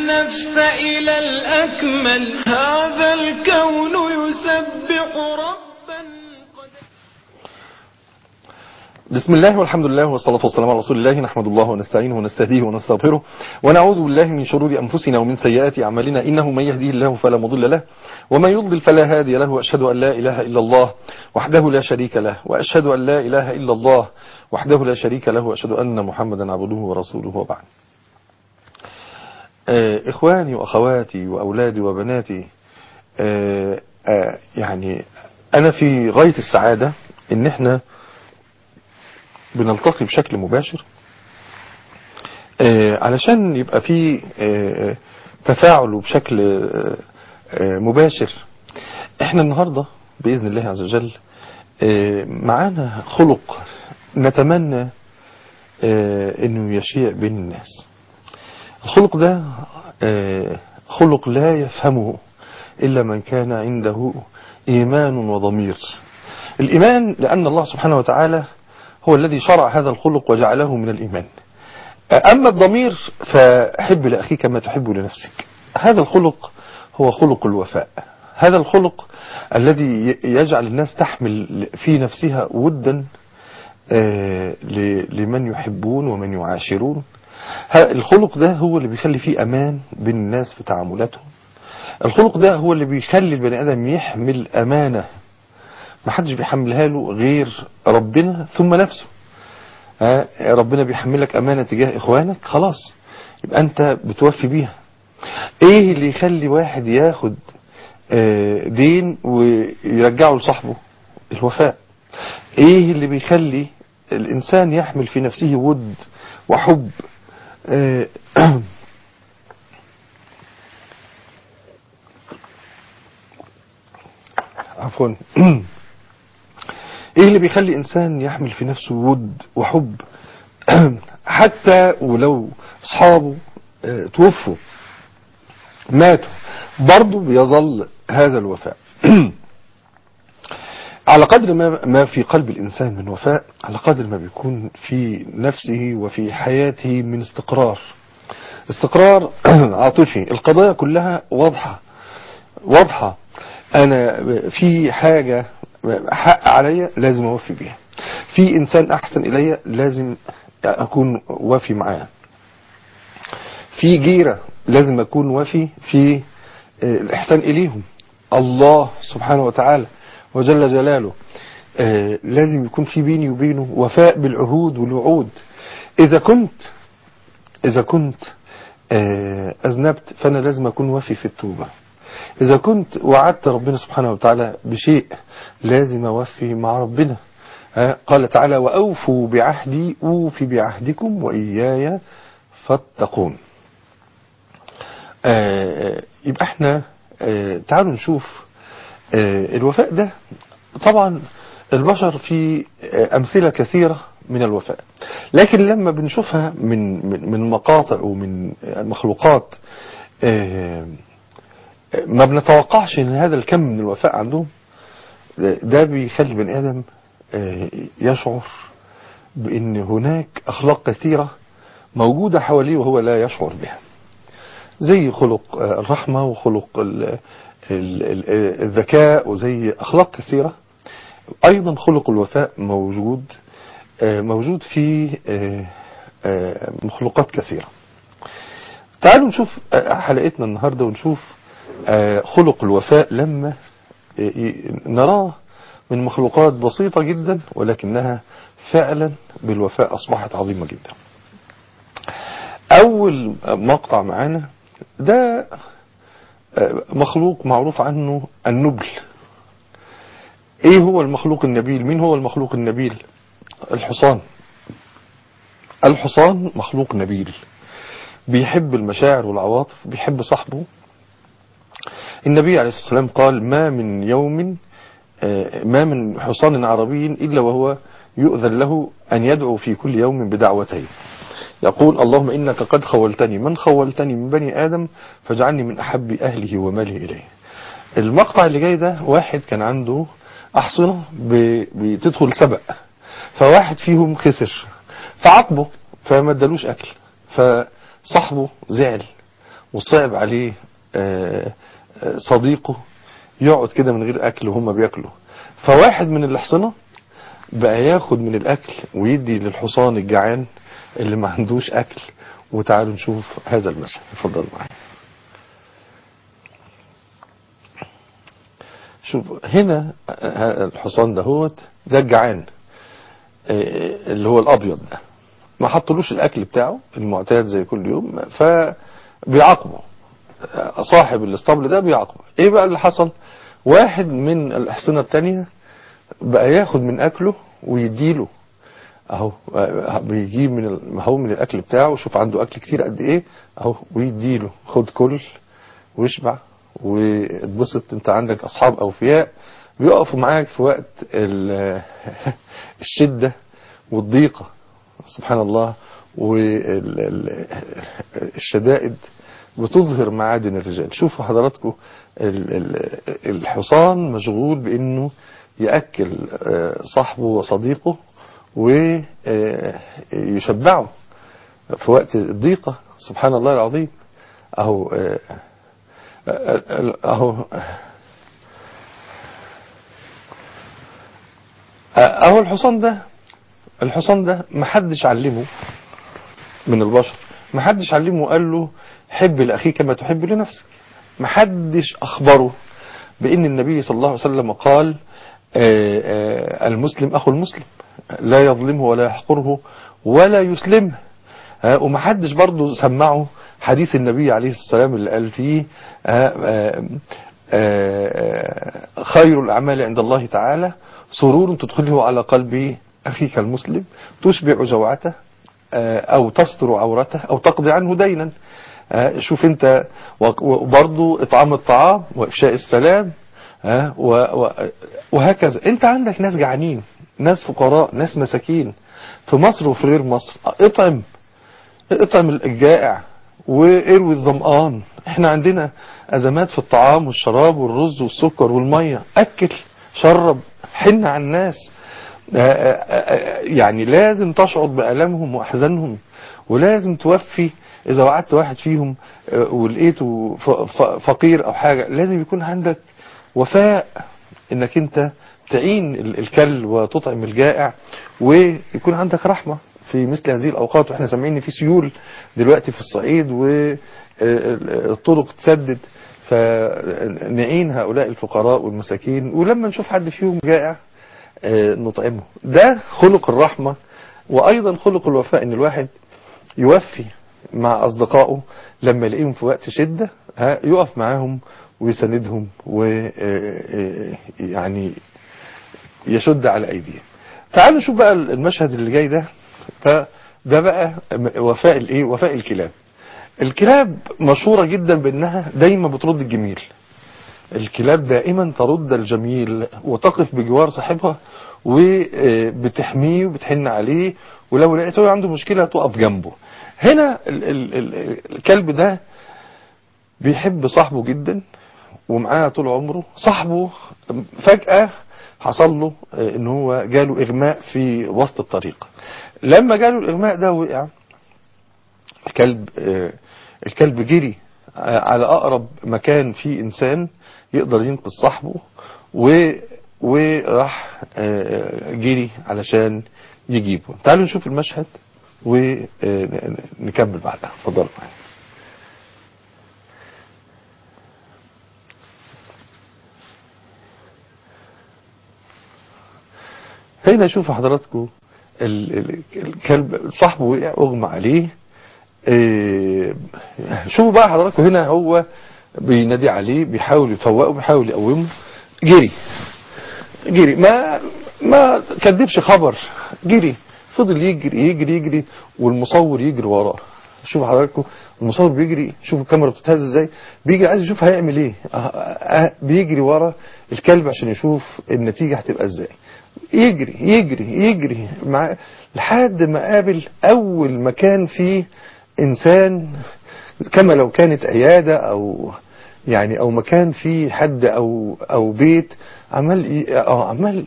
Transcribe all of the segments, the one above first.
النفس إلى الأكمل هذا الكون يسبح ربا قد بسم الله والحمد لله والصلاة والسلام على رسول الله نحمد الله ونستعينه ونستهديه ونستغفره ونعوذ بالله من شرور أنفسنا ومن سيئات أعمالنا إنه من يهديه الله فلا مضل له ومن يضلل فلا هادي له وأشهد أن لا إله إلا الله وحده لا شريك له وأشهد أن لا إله إلا الله وحده لا شريك له وأشهد أن محمدا عبده ورسوله وبعد آه، إخواني وأخواتي وأولادي وبناتي آه، آه، يعني أنا في غاية السعادة إن إحنا بنلتقي بشكل مباشر آه، علشان يبقى في آه، تفاعل وبشكل آه، آه، مباشر احنا النهاردة بإذن الله عز وجل آه، معانا خلق نتمنى آه، انه يشيع بين الناس الخلق ده آه، خلق لا يفهمه إلا من كان عنده إيمان وضمير الإيمان لأن الله سبحانه وتعالى هو الذي شرع هذا الخلق وجعله من الإيمان أما الضمير فحب لأخيك ما تحب لنفسك هذا الخلق هو خلق الوفاء هذا الخلق الذي يجعل الناس تحمل في نفسها ودا آه، ل- لمن يحبون ومن يعاشرون ها- الخلق ده هو اللي بيخلي فيه أمان بين الناس في تعاملاتهم الخلق ده هو اللي بيخلي البني آدم يحمل أمانة ما حدش بيحملها له غير ربنا ثم نفسه ها، ربنا بيحملك أمانة تجاه إخوانك خلاص يبقى أنت بتوفي بيها إيه اللي يخلي واحد ياخد آه، دين ويرجعه لصاحبه الوفاء إيه اللي بيخلي الإنسان يحمل في نفسه ود وحب آه، عفوا ايه اللي بيخلي انسان يحمل في نفسه ود وحب حتى ولو اصحابه آه، توفوا ماتوا برضه بيظل هذا الوفاء على قدر ما ما في قلب الإنسان من وفاء على قدر ما بيكون في نفسه وفي حياته من استقرار استقرار عاطفي القضايا كلها واضحة واضحة أنا في حاجة حق عليا لازم أوفي بيها في إنسان أحسن إلي لازم أكون وافي معاه في جيرة لازم أكون وافي في آه، الإحسان إليهم الله سبحانه وتعالى وجل جلاله آه، لازم يكون في بيني وبينه وفاء بالعهود والوعود إذا كنت إذا كنت آه، أذنبت فأنا لازم أكون وافي في التوبة إذا كنت وعدت ربنا سبحانه وتعالى بشيء لازم أوفي مع ربنا ها، قال تعالى وأوفوا بعهدي أوفي بعهدكم وإياي فاتقون آه، يبقى احنا آه، تعالوا نشوف آه، الوفاء ده طبعا البشر في آه، أمثلة كثيرة من الوفاء لكن لما بنشوفها من من من مقاطع ومن مخلوقات آه، ما بنتوقعش ان هذا الكم من الوفاء عندهم ده بيخلي البني ادم آه، يشعر بان هناك اخلاق كثيره موجوده حواليه وهو لا يشعر بها زي خلق آه، الرحمه وخلق ال- ال- ال- الذكاء وزي اخلاق كثيره ايضا خلق الوفاء موجود آه، موجود في آه، آه، مخلوقات كثيره تعالوا نشوف آه، حلقتنا النهارده ونشوف آه، خلق الوفاء لما ي- ي- نراه من مخلوقات بسيطة جدا ولكنها فعلا بالوفاء أصبحت عظيمة جدا أول مقطع معانا ده آه، مخلوق معروف عنه النبل ايه هو المخلوق النبيل مين هو المخلوق النبيل الحصان الحصان مخلوق نبيل بيحب المشاعر والعواطف بيحب صاحبه النبي عليه الصلاة والسلام قال ما من يوم آه، ما من حصان عربي إلا وهو يؤذن له أن يدعو في كل يوم بدعوتين يقول اللهم إنك قد خولتني من خولتني من بني آدم فاجعلني من أحب أهله وماله إليه المقطع اللي جاي ده واحد كان عنده أحصنة ب- بتدخل سبق فواحد فيهم خسر فعاقبه فما ادالوش أكل فصاحبه زعل وصعب عليه آه، آه، صديقه يقعد كده من غير اكل وهم بياكلوا فواحد من الاحصنة بقى ياخد من الاكل ويدي للحصان الجعان اللي ما عندوش اكل وتعالوا نشوف هذا المشهد اتفضل معايا شوف هنا آه، الحصان دهوت ده الجعان آه، اللي هو الابيض ده ما حطلوش الاكل بتاعه المعتاد زي كل يوم فبيعاقبه آه، صاحب الاسطبل ده بيعاقبه ايه بقى اللي حصل واحد من الاحصنه التانية بقى ياخد من اكله ويديله اهو آه، بيجيب من ال- هو من الاكل بتاعه شوف عنده اكل كتير قد ايه اهو ويديله خد كل واشبع واتبسط انت عندك اصحاب اوفياء بيقفوا معاك في وقت ال- الشدة والضيقة سبحان الله والشدائد بتظهر معادن الرجال شوفوا حضراتكم ال- ال- الحصان مشغول بانه يأكل آه، صاحبه وصديقه ويشبعه في وقت الضيقة سبحان الله العظيم اهو آه، آه، اهو اهو الحصان ده الحصان ده محدش علمه من البشر محدش علمه وقال له حب لاخيك كما تحب لنفسك محدش اخبره بان النبي صلى الله عليه وسلم قال آه، آه، المسلم اخو المسلم لا يظلمه ولا يحقره ولا يسلمه آه، ومحدش برضه سمعه حديث النبي عليه السلام اللي قال فيه آه، آه، آه، خير الأعمال عند الله تعالى سرور تدخله على قلب أخيك المسلم تشبع جوعته آه، أو تستر عورته أو تقضي عنه دينا آه، شوف انت وبرضه إطعام الطعام وإفشاء السلام آه، و- و- وهكذا انت عندك ناس جعانين ناس فقراء ناس مساكين في مصر وفي غير مصر اطعم اطعم الجائع واروي الظمآن احنا عندنا ازمات في الطعام والشراب والرز والسكر والمية اكل شرب حن على الناس آه، آه، آه، يعني لازم تشعر بألمهم وأحزانهم ولازم توفي إذا وعدت واحد فيهم آه، ولقيته ف- ف- فقير أو حاجة لازم يكون عندك وفاء إنك أنت تعين ال- الكل وتطعم الجائع ويكون عندك رحمة في مثل هذه الأوقات وإحنا سامعين إن في سيول دلوقتي في الصعيد والطرق تسدد فنعين هؤلاء الفقراء والمساكين ولما نشوف حد فيهم جائع آه، نطعمه ده خلق الرحمة وأيضا خلق الوفاء إن الواحد يوفي مع أصدقائه لما يلاقيهم في وقت شدة ها، يقف معاهم ويساندهم ويعني يشد على أيديهم تعالوا نشوف بقى المشهد اللي جاي ده فده بقى وفاء الايه وفاء الكلاب الكلاب مشهورة جدا بانها دايما بترد الجميل الكلاب دائما ترد الجميل وتقف بجوار صاحبها وبتحميه وبتحن عليه ولو لقيته عنده مشكلة تقف جنبه هنا ال ال ال الكلب ده بيحب صاحبه جدا ومعاه طول عمره صاحبه فجأة حصل له ان هو جاله اغماء في وسط الطريق لما جاله الاغماء ده وقع الكلب الكلب جري على اقرب مكان فيه انسان يقدر ينقذ صاحبه و وراح جري علشان يجيبه تعالوا نشوف المشهد ونكمل بعدها اتفضلوا معايا هنا شوفوا حضراتكم الكلب صاحبه وقع اغمى عليه شوفوا بقى حضراتكم هنا هو بينادي عليه بيحاول يفوقه بيحاول يقومه جري جري ما ما كدبش خبر جري فضل يجري يجري يجري والمصور يجري وراه شوفوا حضراتكم المصور بيجري شوفوا الكاميرا بتتهز ازاي بيجري عايز يشوف هيعمل ايه بيجري ورا الكلب عشان يشوف النتيجة هتبقى ازاي يجري يجري يجري مع لحد ما قابل اول مكان فيه انسان كما لو كانت عيادة او يعني او مكان فيه حد او او بيت عمال اه عمال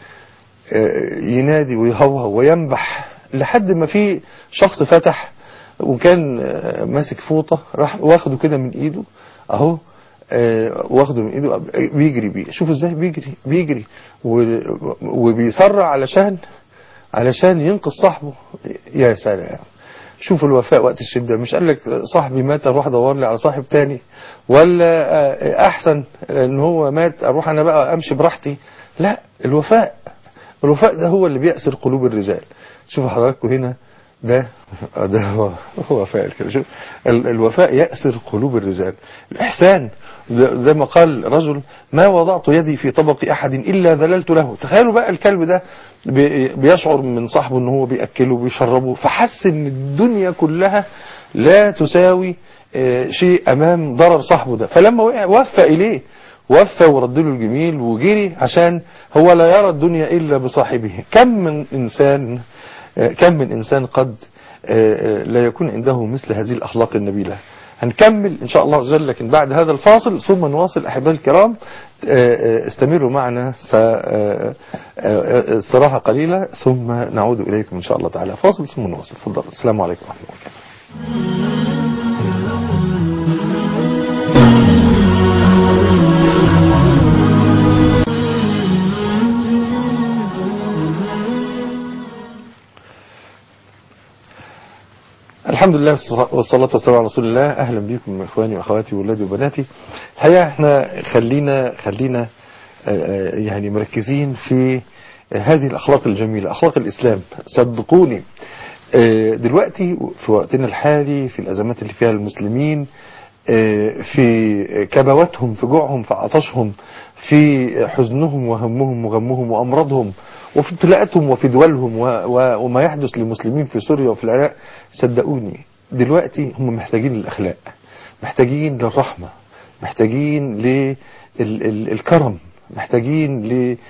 ينادي ويهوهو وينبح لحد ما في شخص فتح وكان آه، ماسك فوطة راح واخده كده من ايده اهو آه، واخده من ايده بيجري بيه شوفوا ازاي بيجري بيجري و- وبيسرع علشان علشان ينقذ صاحبه يا سلام شوف الوفاء وقت الشدة مش قال لك صاحبي مات اروح ادور لي على صاحب تاني ولا آه، احسن ان هو مات اروح انا بقى امشي براحتي لا الوفاء الوفاء ده هو اللي بيأسر قلوب الرجال شوفوا حضراتكم هنا ده ده هو هو وفاء كده شوف ال- الوفاء يأسر قلوب الرجال الإحسان ده- زي ما قال رجل ما وضعت يدي في طبق أحد إلا ذللت له تخيلوا بقى الكلب ده بي- بيشعر من صاحبه ان هو بيأكله وبيشربه فحس ان الدنيا كلها لا تساوي آه، شيء أمام ضرر صاحبه ده فلما وقع وفى إليه وفى ورد له الجميل وجري عشان هو لا يرى الدنيا إلا بصاحبه كم من إنسان آه، كم من إنسان قد آه، آه، لا يكون عنده مثل هذه الأخلاق النبيلة هنكمل إن شاء الله عز وجل لكن بعد هذا الفاصل ثم نواصل أحبائي الكرام آه، آه، استمروا معنا س- آه، آه، استراحة قليلة ثم نعود إليكم إن شاء الله تعالى فاصل ثم نواصل تفضل السلام عليكم ورحمة الله وبركاته الحمد لله والصلاة والسلام على رسول الله أهلا بكم إخواني وأخواتي وولادي وبناتي الحقيقة احنا خلينا خلينا آه، آه، يعني مركزين في آه، هذه الأخلاق الجميلة أخلاق الإسلام صدقوني آه، دلوقتي في وقتنا الحالي في الأزمات اللي فيها المسلمين آه، في كبواتهم في جوعهم في عطشهم في حزنهم وهمهم وغمهم وأمراضهم وفي ابتلاءاتهم وفي دولهم و- و- وما يحدث للمسلمين في سوريا وفي العراق صدقوني دلوقتي هم محتاجين للأخلاق محتاجين للرحمة محتاجين للكرم محتاجين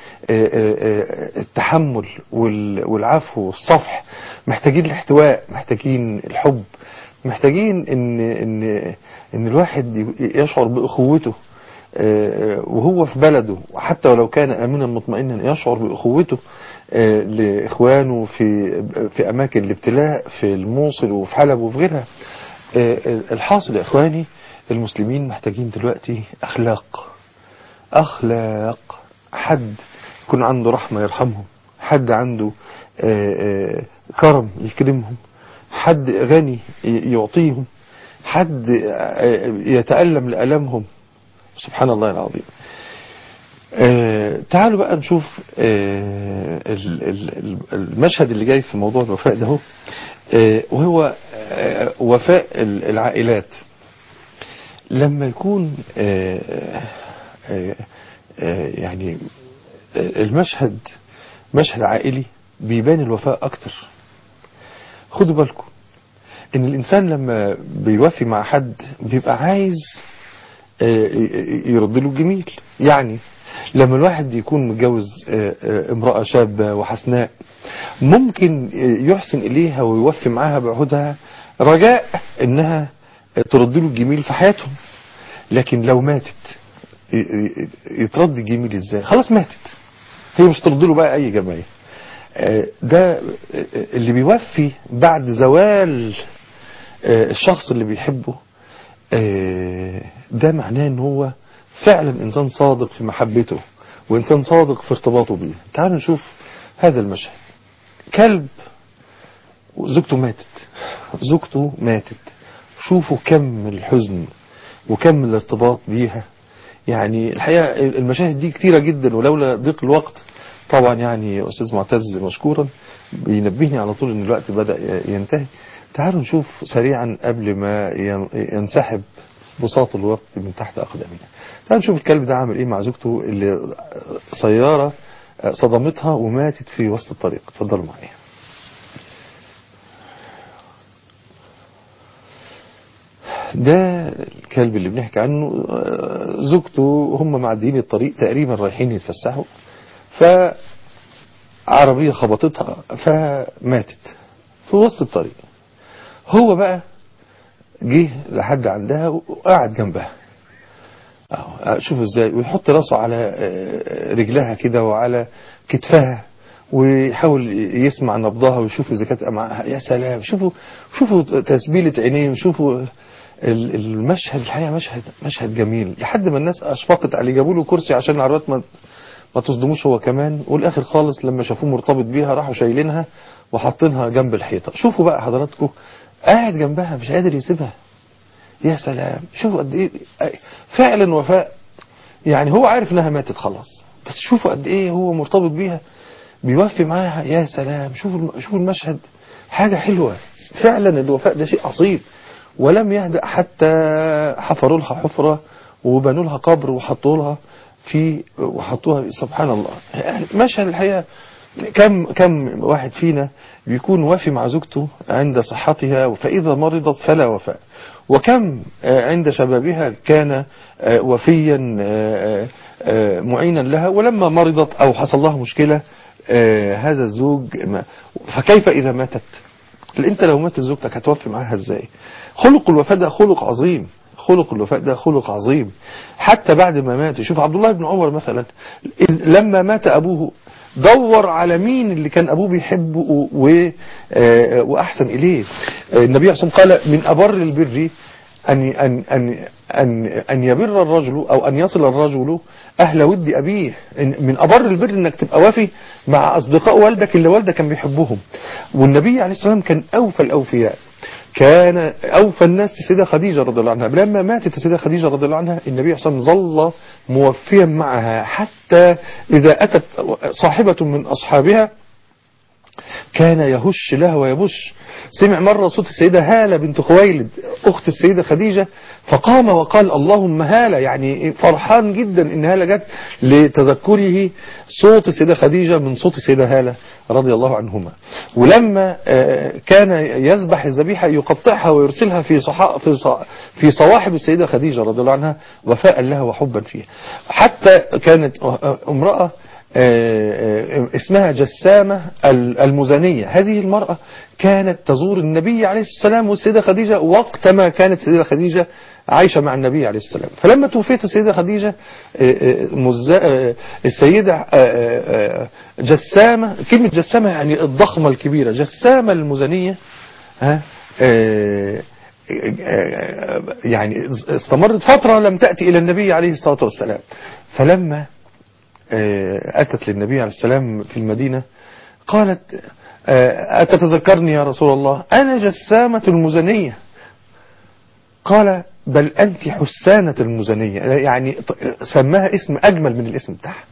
للتحمل والعفو والصفح محتاجين الاحتواء محتاجين الحب محتاجين ان ان ان الواحد يشعر باخوته آه، وهو في بلده وحتى ولو كان امنا مطمئنا يشعر باخوته آه، لاخوانه في في اماكن الابتلاء في الموصل وفي حلب وفي غيرها آه، الحاصل يا اخواني المسلمين محتاجين دلوقتي اخلاق اخلاق حد يكون عنده رحمه يرحمهم حد عنده آه، آه، كرم يكرمهم حد غني ي- يعطيهم حد آه، يتألم لألمهم سبحان الله العظيم آه تعالوا بقى نشوف آه ال- ال- ال- المشهد اللي جاي في موضوع الوفاء ده هو آه وهو آه وفاء ال- العائلات لما يكون آه آه آه يعني آه، المشهد مشهد عائلي بيبان الوفاء أكتر خدوا بالكم ان الانسان لما بيوفي مع حد بيبقى عايز آه، يرد له الجميل يعني لما الواحد يكون متجوز آه، آه، امرأة شابة وحسناء ممكن آه، يحسن إليها ويوفي معاها بعهودها رجاء إنها ترد له الجميل في حياتهم لكن لو ماتت ي- ي- يترد الجميل ازاي خلاص ماتت هي مش ترد له بقى أي جمايل آه، ده آه، اللي بيوفي بعد زوال آه، الشخص اللي بيحبه آه، ده معناه ان هو فعلا انسان صادق في محبته وانسان صادق في ارتباطه بيه تعالوا نشوف هذا المشهد كلب زوجته ماتت زوجته ماتت شوفوا كم الحزن وكم الارتباط بيها يعني الحقيقة المشاهد دي كتيرة جدا ولولا ضيق الوقت طبعا يعني أستاذ معتز مشكورا بينبهني على طول ان الوقت بدأ ينتهي تعالوا نشوف سريعا قبل ما ينسحب بساط الوقت من تحت أقدامنا تعالوا نشوف الكلب ده عامل ايه مع زوجته اللي سيارة صدمتها وماتت في وسط الطريق اتفضلوا معايا ده الكلب اللي بنحكي عنه زوجته هم معديين الطريق تقريبا رايحين يتفسحوا فعربية خبطتها فماتت في وسط الطريق هو بقى جه لحد عندها وقعد جنبها شوفوا ازاي ويحط راسه على رجلها كده وعلى كتفها ويحاول يسمع نبضها ويشوف اذا كانت معاها يا سلام شوفوا شوفوا تسبيلة عينيه شوفوا ال- المشهد الحقيقة مشهد مشهد جميل لحد ما الناس اشفقت عليه جابوا له كرسي عشان العربيات ما ما تصدموش هو كمان والاخر خالص لما شافوه مرتبط بيها راحوا شايلينها وحاطينها جنب الحيطة شوفوا بقى حضراتكم قاعد جنبها مش قادر يسيبها يا سلام شوفوا قد ايه فعلا وفاء يعني هو عارف انها ماتت خلاص بس شوفوا قد ايه هو مرتبط بيها بيوفي معاها يا سلام شوفوا الم- شوفوا المشهد حاجة حلوة فعلا الوفاء ده شيء عصيب ولم يهدأ حتى حفروا لها حفرة وبنوا لها قبر وحطوا لها في وحطوها سبحان الله مشهد الحقيقة كم كم واحد فينا بيكون وافي مع زوجته عند صحتها فإذا مرضت فلا وفاء وكم آه، عند شبابها كان آه، وفيا آه، آه، معينا لها ولما مرضت أو حصل لها مشكلة آه، هذا الزوج ما فكيف إذا ماتت انت لو ماتت زوجتك هتوفي معاها ازاي خلق الوفاء ده خلق عظيم خلق الوفاء ده خلق عظيم حتى بعد ما مات شوف عبد الله بن عمر مثلا لما مات أبوه دور على مين اللي كان أبوه بيحبه و- آه، وأحسن إليه النبي عليه الصلاة والسلام قال من أبر البر أن أن أن أن أن يبر الرجل أو أن يصل الرجل أهل ود أبيه إن- من أبر البر إنك تبقى وافي مع أصدقاء والدك اللي والدك كان بيحبهم والنبي عليه الصلاة والسلام كان أوفى الأوفياء كان أوفى الناس السيدة خديجة رضي الله عنها لما ماتت السيدة خديجة رضي الله عنها النبي صلى الله عليه وسلم ظل موفيا معها حتى إذا أتت صاحبة من أصحابها كان يهش لها ويبش سمع مرة صوت السيدة هالة بنت خويلد أخت السيدة خديجة فقام وقال اللهم هالة يعني فرحان جدا إن هالة جت لتذكره صوت السيدة خديجة من صوت السيدة هالة رضي الله عنهما ولما آه، كان يذبح الذبيحة يقطعها ويرسلها في صحا في ص- في صواحب السيدة خديجة رضي الله عنها وفاء لها وحبا فيها حتى كانت امرأة آه، آه، اسمها جسامة ال- المزنية هذه المرأة كانت تزور النبي عليه السلام والسيدة خديجة وقتما كانت السيدة خديجة عايشة مع النبي عليه السلام فلما توفيت السيدة خديجة آه، آه، مز- آه، السيدة آه، آه، جسامة كلمة جسامة يعني الضخمة الكبيرة جسامة المزنية ها آه، آه، يعني استمرت فترة لم تأتي إلى النبي عليه الصلاة والسلام فلما آه، أتت للنبي عليه السلام في المدينة قالت آه، أتتذكرني يا رسول الله أنا جسامة المزنية قال بل أنت حسانة المزنية يعني ط- سماها اسم أجمل من الاسم بتاعها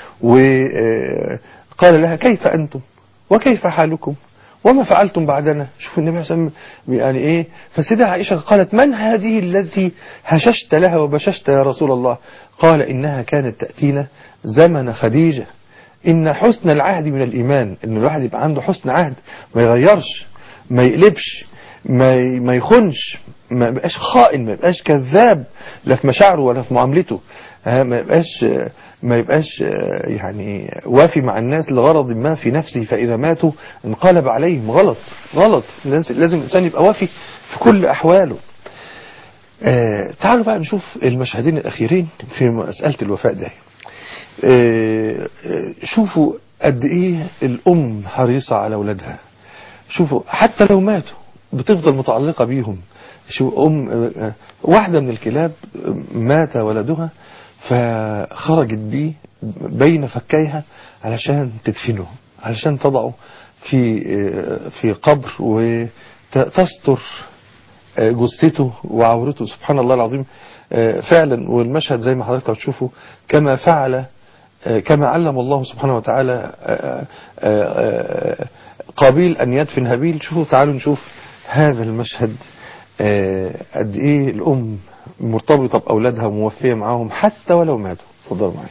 وقال لها كيف أنتم وكيف حالكم وما فعلتم بعدنا شوف النبي عليه الصلاة والسلام يعني ايه فسيدة عائشة قالت من هذه التي هششت لها وبششت يا رسول الله قال إنها كانت تأتينا زمن خديجة إن حسن العهد من الإيمان إن الواحد يبقى عنده حسن عهد ما يغيرش ما يقلبش ما ي- ما يخونش ما يبقاش خائن ما يبقاش كذاب لا في مشاعره ولا في معاملته ها، ما يبقاش ما يبقاش آه، يعني وافي مع الناس لغرض ما في نفسه فإذا ماتوا انقلب عليهم غلط غلط الناس- لازم الإنسان يبقى وافي في كل أحواله آه، تعالوا بقى نشوف المشهدين الأخيرين في مسألة الوفاء ده آه، آه، شوفوا قد إيه الأم حريصة على أولادها شوفوا حتى لو ماتوا بتفضل متعلقة بيهم شو أم آه، آه، واحدة من الكلاب آه، مات ولدها فخرجت بيه بين فكيها علشان تدفنه علشان تضعه في آه، في قبر وتستر آه، جثته وعورته سبحان الله العظيم آه، فعلا والمشهد زي ما حضرتك هتشوفوا كما فعل آه، كما علم الله سبحانه وتعالى آه، آه، آه، قابيل أن يدفن هابيل شوفوا تعالوا نشوف هذا المشهد آه، قد إيه الأم مرتبطة بأولادها وموفية معاهم حتى ولو ماتوا اتفضلوا معايا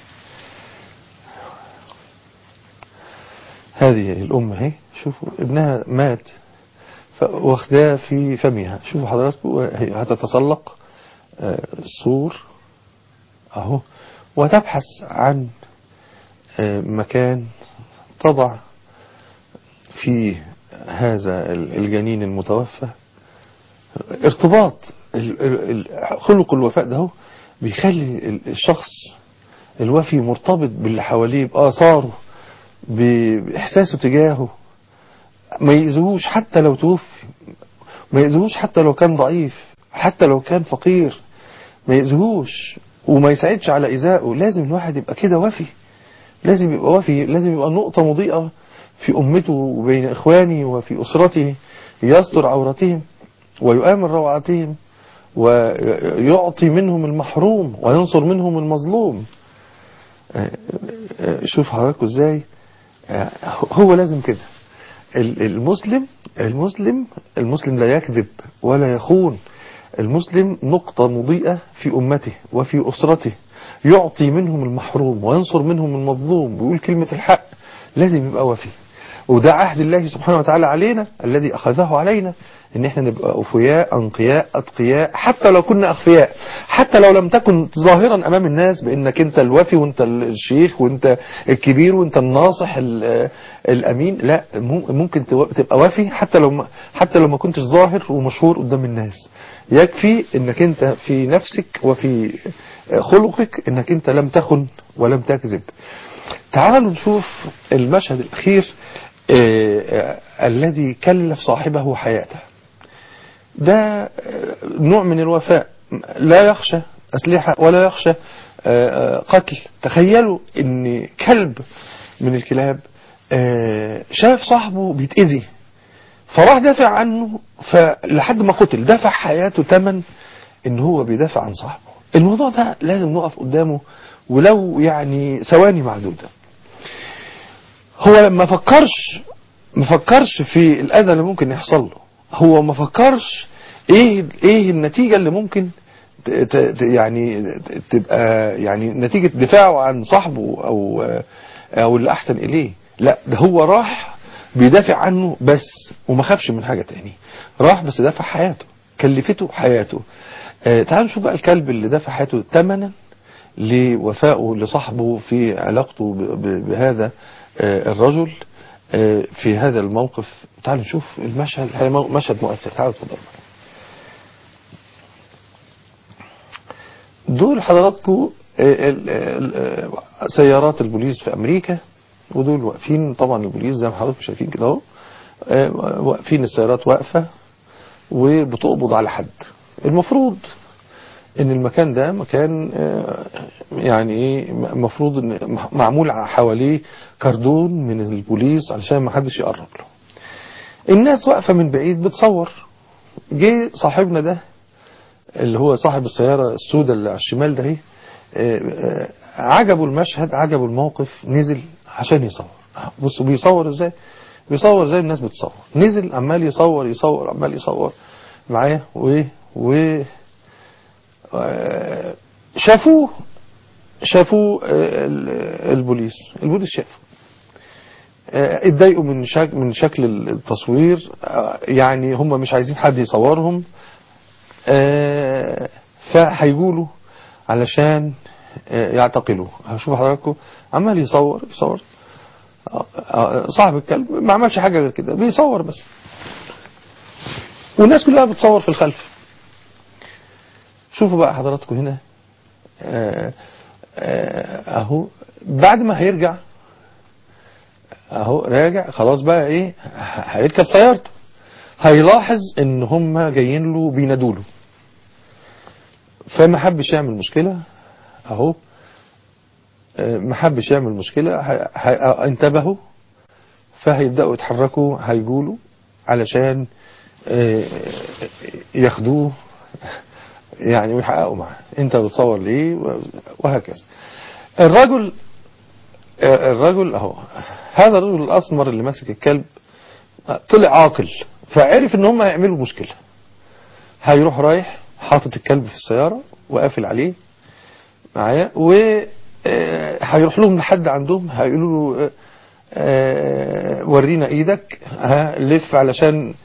هذه الأم اهي شوفوا ابنها مات ف- واخداه في فمها شوفوا حضراتكم هي هتتسلق آه، السور اهو وتبحث عن آه، مكان تضع في هذا ال- الجنين المتوفى ارتباط ال- ال- ال- خلق الوفاء ده هو بيخلي ال- الشخص الوفي مرتبط باللي حواليه بآثاره بإحساسه تجاهه ما يأذوهوش حتى لو توفي ما يأذوهوش حتى لو كان ضعيف حتى لو كان فقير ما يأذوهوش وما يساعدش على إيذائه لازم الواحد يبقى كده وفي لازم يبقى وفي لازم يبقى نقطة مضيئة في أمته وبين إخوانه وفي أسرته يستر عورتهم ويؤمن روعتهم ويعطي منهم المحروم وينصر منهم المظلوم شوف حضراتكم ازاي هو لازم كده المسلم المسلم المسلم لا يكذب ولا يخون المسلم نقطة مضيئة في أمته وفي أسرته يعطي منهم المحروم وينصر منهم المظلوم ويقول كلمة الحق لازم يبقى وفي وده عهد الله سبحانه وتعالى علينا الذي أخذه علينا ان احنا نبقى أوفياء أنقياء أتقياء حتى لو كنا أخفياء حتى لو لم تكن ظاهرا أمام الناس بأنك أنت الوفي وأنت الشيخ وأنت الكبير وأنت الناصح الأمين لا ممكن تبقى وفي حتى لو ما حتى لو ما كنتش ظاهر ومشهور قدام الناس يكفي انك انت في نفسك وفي خلقك انك انت لم تخن ولم تكذب تعالوا نشوف المشهد الأخير الذي كلف صاحبه حياته ده نوع من الوفاء لا يخشى أسلحة ولا يخشى قتل تخيلوا ان كلب من الكلاب شاف صاحبه بيتأذي فراح دافع عنه فلحد ما قتل دفع حياته تمن ان هو بيدافع عن صاحبه الموضوع ده لازم نقف قدامه ولو يعني ثواني معدودة هو لما فكرش ما فكرش في الأذى اللي ممكن يحصل له هو ما فكرش ايه ايه النتيجة اللي ممكن ت ت يعني تبقى يعني نتيجة دفاعه عن صاحبه او او اللي احسن اليه لا ده هو راح بيدافع عنه بس وما خافش من حاجة تاني راح بس دافع حياته كلفته حياته آه تعالوا نشوف بقى الكلب اللي دافع حياته ثمنا لوفائه لصاحبه في علاقته بهذا آه الرجل آه في هذا الموقف تعالوا نشوف المشهد مشهد مؤثر تعالوا اتفضلوا دول حضراتكم سيارات البوليس في امريكا ودول واقفين طبعا البوليس زي ما حضراتكم شايفين كده اهو واقفين السيارات واقفه وبتقبض على حد المفروض ان المكان ده مكان يعني ايه المفروض ان معمول حواليه كردون من البوليس علشان ما حدش يقرب له الناس واقفه من بعيد بتصور جه صاحبنا ده اللي هو صاحب السيارة السوداء اللي على الشمال ده عجبه المشهد عجبه الموقف نزل عشان يصور بصوا بيصور ازاي بيصور زي الناس بتصور نزل عمال يصور يصور عمال يصور معايا وايه و شافوه شافوه البوليس البوليس شافه اتضايقوا من شكل من شكل التصوير يعني هم مش عايزين حد يصورهم فهيقولوا علشان يعتقلوه هشوف حضراتكم عمال يصور يصور صاحب الكلب ما عملش حاجة غير كده بيصور بس والناس كلها بتصور في الخلف شوفوا بقى حضراتكم هنا اهو بعد ما هيرجع اهو راجع خلاص بقى ايه هيركب سيارته هيلاحظ ان هم جايين له بينادوا له فما حبش يعمل مشكلة اهو ما حبش يعمل مشكلة انتبهوا فهيبدأوا يتحركوا هيقولوا علشان ياخدوه يعني ويحققوا معاه انت بتصور ليه وهكذا الرجل الرجل اهو هذا الرجل الاسمر اللي ماسك الكلب طلع عاقل فعرف ان هم هيعملوا مشكلة هيروح رايح حاطط الكلب في السيارة وقافل عليه معايا و هيروح لهم لحد عندهم هيقولوا له ورينا ايدك ها لف علشان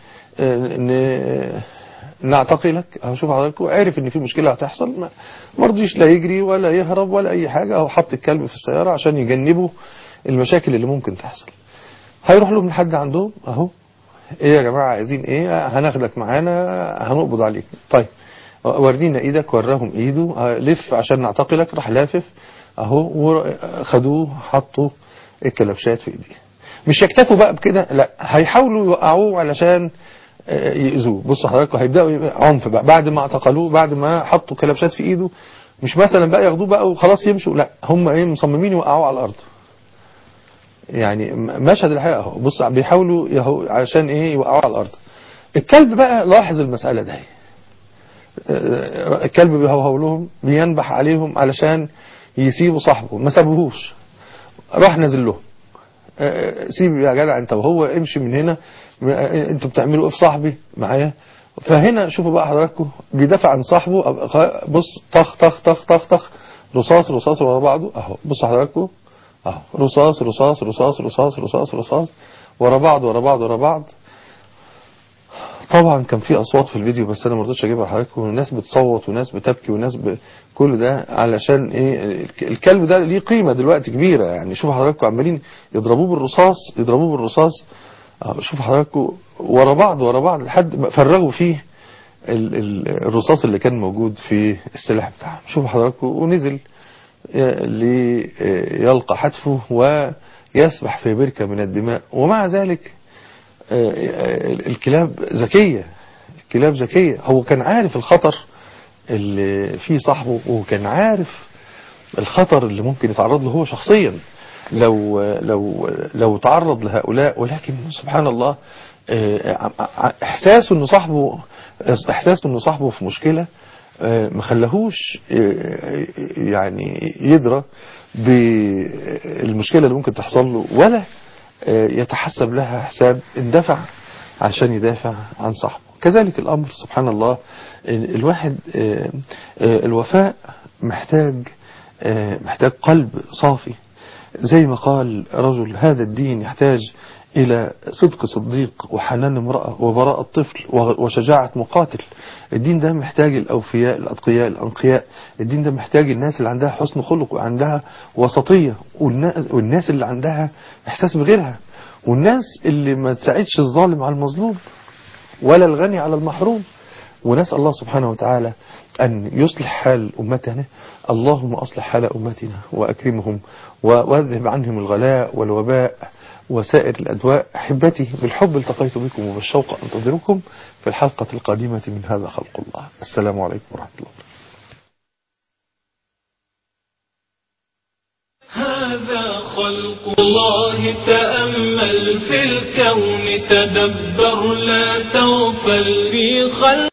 نعتقلك هشوف حضراتكم عرف ان في مشكلة هتحصل ما مرضيش لا يجري ولا يهرب ولا اي حاجة هو حط الكلب في السيارة عشان يجنبوا المشاكل اللي ممكن تحصل هيروح لهم لحد عندهم اهو ايه يا جماعة عايزين ايه هناخدك معانا هنقبض عليك طيب ورينا ايدك وراهم ايده لف عشان نعتقلك راح لافف اهو خدوه حطوا الكلبشات في ايديه مش يكتفوا بقى بكده لا هيحاولوا يوقعوه علشان آه، يأذوه بصوا حضراتكم هيبداوا يبقى عنف بقى بعد ما اعتقلوه بعد ما حطوا كلبشات في ايده مش مثلا بقى ياخدوه بقى وخلاص يمشوا لا هم ايه مصممين يوقعوه على الارض يعني م- مشهد الحقيقه اهو بص بيحاولوا يهو عشان ايه يوقعوه على الارض الكلب بقى لاحظ المساله دي آه، الكلب بيهوهو لهم بينبح عليهم علشان يسيبوا صاحبه ما سابوهوش راح نازل لهم آه، سيب يا جدع انت وهو امشي من هنا آه، انتوا بتعملوا ايه في صاحبي معايا فهنا شوفوا بقى حضراتكم بيدافع عن صاحبه أبقى- بص طخ طخ طخ طخ طخ رصاص رصاص ورا بعضه اهو بص حضراتكم اهو رصاص رصاص رصاص رصاص رصاص رصاص ورا بعض ورا بعض ورا بعض طبعا كان في اصوات في الفيديو بس انا ما رضيتش اجيبها لحضراتكم وناس بتصوت وناس بتبكي وناس ب... كل ده علشان ايه الك- الكلب ده ليه قيمه دلوقتي كبيره يعني شوفوا حضراتكم عمالين يضربوه بالرصاص يضربوه بالرصاص آه، شوفوا حضراتكم ورا بعض ورا بعض لحد ما فرغوا فيه ال- ال- الرصاص اللي كان موجود في السلاح بتاعهم شوفوا حضراتكم ونزل ليلقى حتفه ويسبح في بركة من الدماء ومع ذلك آه، آه، الكلاب ذكية الكلاب ذكية هو كان عارف الخطر اللي فيه صاحبه وكان عارف الخطر اللي ممكن يتعرض له هو شخصيا لو لو لو تعرض لهؤلاء ولكن سبحان الله آه، ع- احساسه انه صاحبه احساسه انه صاحبه في مشكله آه، ما خلاهوش آه، يعني يدرى بالمشكله اللي ممكن تحصل له ولا آه، يتحسب لها حساب اندفع عشان يدافع عن صاحبه كذلك الأمر سبحان الله ال- الواحد آه، آه، الوفاء محتاج آه، محتاج قلب صافي زي ما قال رجل هذا الدين يحتاج إلى صدق صديق وحنان امرأة وبراءة طفل و- وشجاعة مقاتل الدين ده محتاج الأوفياء الأتقياء الأنقياء الدين ده محتاج الناس اللي عندها حسن خلق وعندها وسطية والنا- والناس اللي عندها إحساس بغيرها والناس اللي ما تساعدش الظالم على المظلوم ولا الغني على المحروم ونسأل الله سبحانه وتعالى أن يصلح حال أمتنا اللهم أصلح حال أمتنا وأكرمهم و- واذهب عنهم الغلاء والوباء وسائر الأدواء أحبتي بالحب التقيت بكم وبالشوق أنتظركم في الحلقة القادمة من هذا خلق الله السلام عليكم ورحمة الله هذا خلق الله تأمل في الكون تدبر لا تغفل في خلق